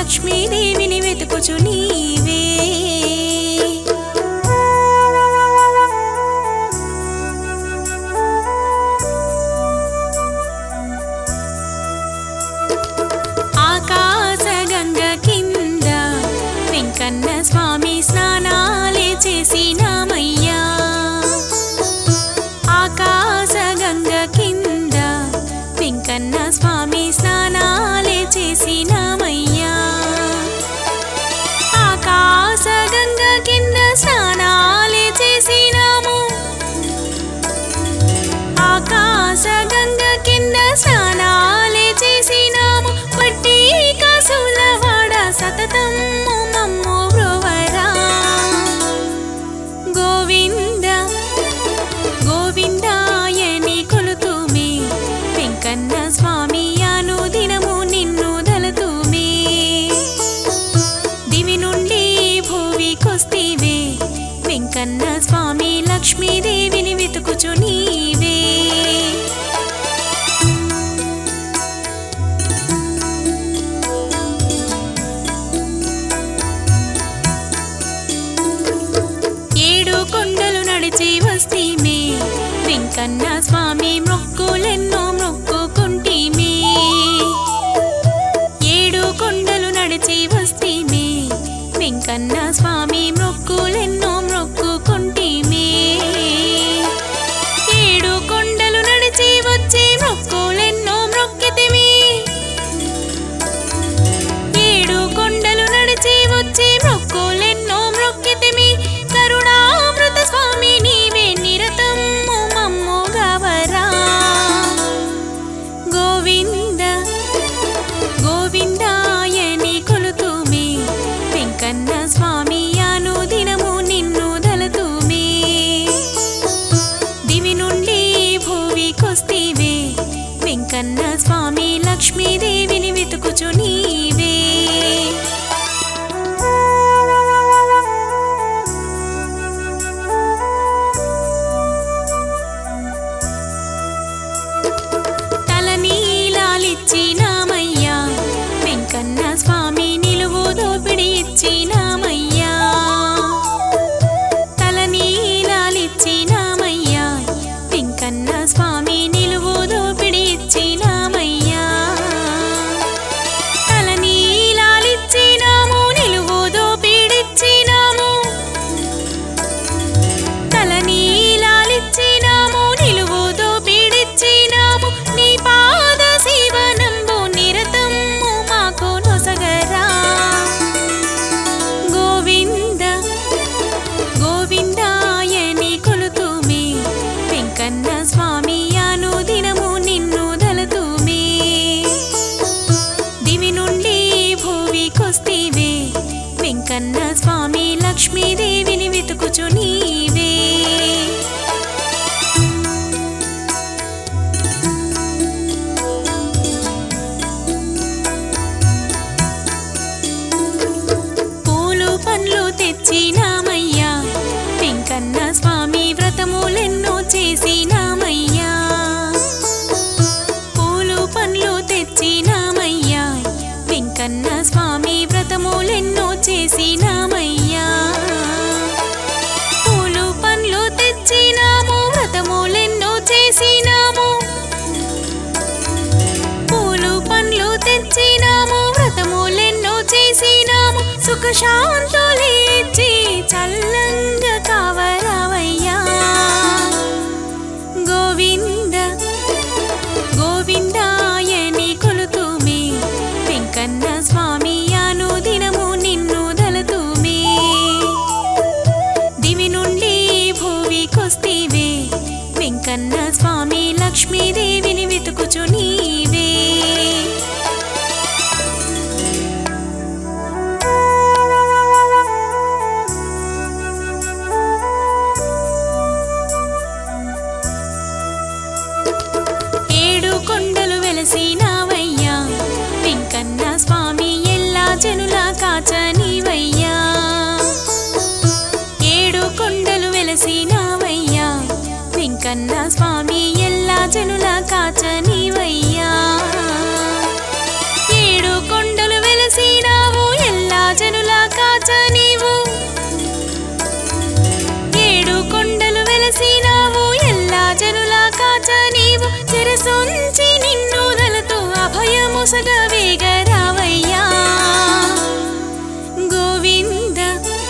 లక్ష్మీదేవిని వెతుకుచు నీవే ఆకాశ గంగ కింద వెంకన్న స్వామి స్నానాలే చేసినామయ్యా ఆకాశ గంగ కింద వెంకన్న స్వామి స్నానాలే చేసినామయ్యా ఆకాశ గంగ కింద స్నానాలే చేసినాము ఆకాశ గంగ కింద స్నానాలే చేసినాము వడ్డీ కాసుల వాడ సతతము మమ్ము బ్రోవరా గోవింద గోవిందాయని కొలుతుమే వెంకన్న స్వామి అను దినము నిన్ను దలతుమే దివి నుండి భూవికొస్తివే వెంకన్న స్వామి లక్ష్మీదేవిని వెతుకుచు నీవే ఏడు కొండలు నడిచి వస్తీమే వెంకన్న స్వామి మొక్కులెన్నో మొక్కుకుంటీమే ఏడు కొండలు నడిచి వస్తీమే వెంకన్న స్వామి మొక్కులెన్నో మొక్కుకుంటీమే ఏడు కొండలు నడిచి వచ్చి మొక్కులెన్నో మొక్కితిమి ఏడు కొండలు నడిచి వచ్చి మొక్కులెన్నో మొక్కితిమి కరుణామృత స్వామి నీవే నిరతము మమ్ము గవరా గోవింద గోవిందాయని కొలుతుమే వెంకన్న స్వామి అను దినము నిన్ను దలతుమే దివి నుండి భూవికొస్తివే వెంకన్న స్వామి లక్ష్మీదేవిని వెతుకుచు నీవే తల నీలాలిచ్చినామయ్యా వెంకన్న స్వామి నిలువు దోపిడి ఇచ్చినామయ్యా తల నీలాలిచ్చినామయ్యా వెంకన్న స్వామి నిలువు దోపిడి ఇచ్చినామయ్యా తల నీలాలిచ్చినాము నిలువు దోపిడిచ్చినాము తల నీలాలిచ్చినాము నిలువు దోపిడిచ్చినాము నీ పాద శివనంబు నిరతము మాకు నొసగరా గోవింద గోవిందాయని కొలుతుమే వెంకన్న స్వామి అను దినము నిన్ను దలతుమే దివి నుండి భూవికొస్తివే వెంకన్న స్వామి లక్ష్మీదేవిని వెతుకుచు నీవే పూలు పండ్లు తెచ్చినామయ్యా వెంకన్న స్వామి వ్రతములెన్నో చేసినామయ్యా పూలు పండ్లు తెచ్చినామయ్యా వెంకన్న స్వామి వ్రతములెన్నో చేసినామయ్యా పూలు పండ్లు తెచ్చినాము వ్రతములెన్నో చేసినాము పూలు పండ్లు తెచ్చినాము వ్రతములెన్నో చేసినాము సుఖ శాంతులిచ్చి చల్లంగా కావరావయ్యా గోవింద గోవిందాయని కొలుతుమే వెంకన్న స్వామి అను దినము నిన్ను దలతుమే దివి నుండి భూవికొస్తివే వెంకన్న స్వామి లక్ష్మీదేవిని వెతుకుచు నీవే నొసగవేగరావయ్యా గోవింద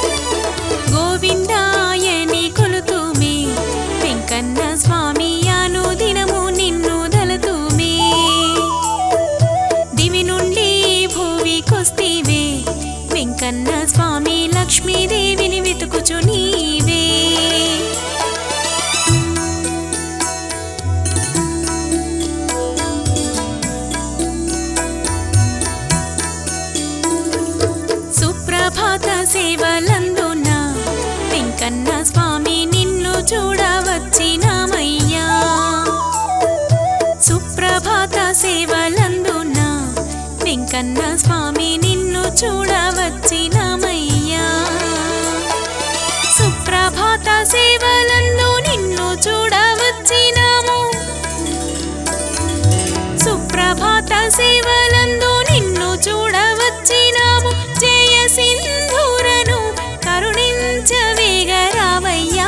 గోవిందాయని కొలుతుమే వెంకన్న స్వామి యాను దినము నిన్ను దలతుమే దివి నుండి భూవికొస్తీవే వెంకన్న స్వామి లక్ష్మీదేవిని వెతుకుచు నీవే సుప్రభాత సేవలందున వెంకన్న స్వామి నిన్ను చూడవచ్చినామయ్యా సుప్రభాత సేవలందున వెంకన్న స్వామి నిన్ను చూడవచ్చినామయ్యా సుప్రభాత సేవలందు నిన్ను చూడవచ్చినాము సుప్రభాత సేవలందు నిన్ను చూడవచ్చినాము జయ సింధూరను కరుణించవేగరావయ్యా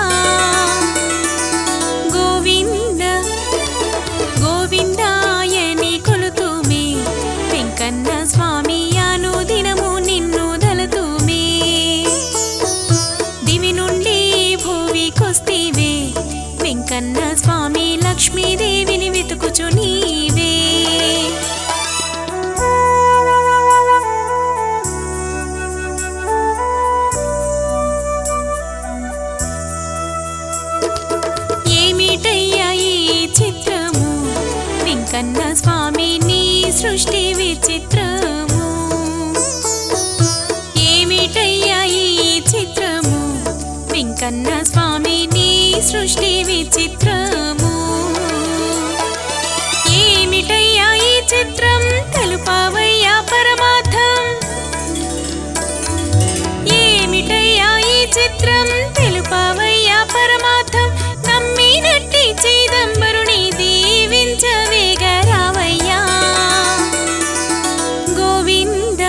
గోవింద గోవిందాయని కొలుతుమే వెంకన్న స్వామి యాను దినము నిన్ను దలతుమే దివి నుండి భూవికొస్తీవే వెంకన్న స్వామి లక్ష్మీదేవిని వెతుకుచు నీవే ఏమిటయ్యా ఈ చిత్రము వెంకన్న స్వామి నీ సృష్టి విచిత్రము ఏమిటయ్యా ఈ చిత్రము వెంకన్న స్వామి నీ సృష్టి విచిత్రము ఏమిటయ్యా ఈ చిత్రం తెలుపవయ్యా పరమార్థం ఏమిటయ్యా ఈ చిత్రం తెలుపవయ్యా పరమార్థం నమ్మినట్టి చిదంబరుని దీవించవేగరావయ్యా గోవింద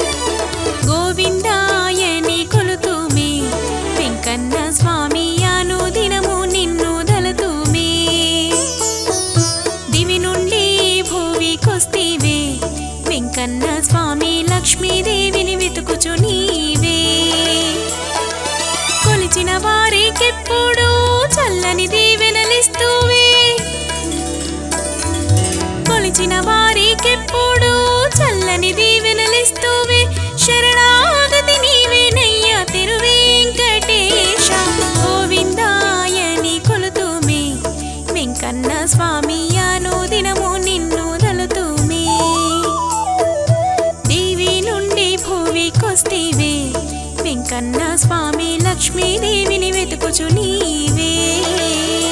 గోవిందాయని కొలుతుమే వెంకన్న స్వామి యాను దినము నిన్ను దలతుమే దివి నుండి భూవికొస్తీవే వెంకన్న స్వామి లక్ష్మీదేవిని వెతుకుచు నీవే కొలిచిన వారికెప్పుడు చల్లని దీవెనలిస్తూవే కొలిచిన వారికెప్పుడు చల్లని దీవెనలిస్తూవే శరణాగతి నీవేనయ్య తిరువేంకటేశ గోవిందాయని కొలుతుమే వెంకన్న స్వామి యాను దినము నిన్ను దలుతుమే దేవి నుండి భూవికొస్తీవే వెంకన్న స్వామి లక్ష్మీదేవిని వెతుకుచు నీవే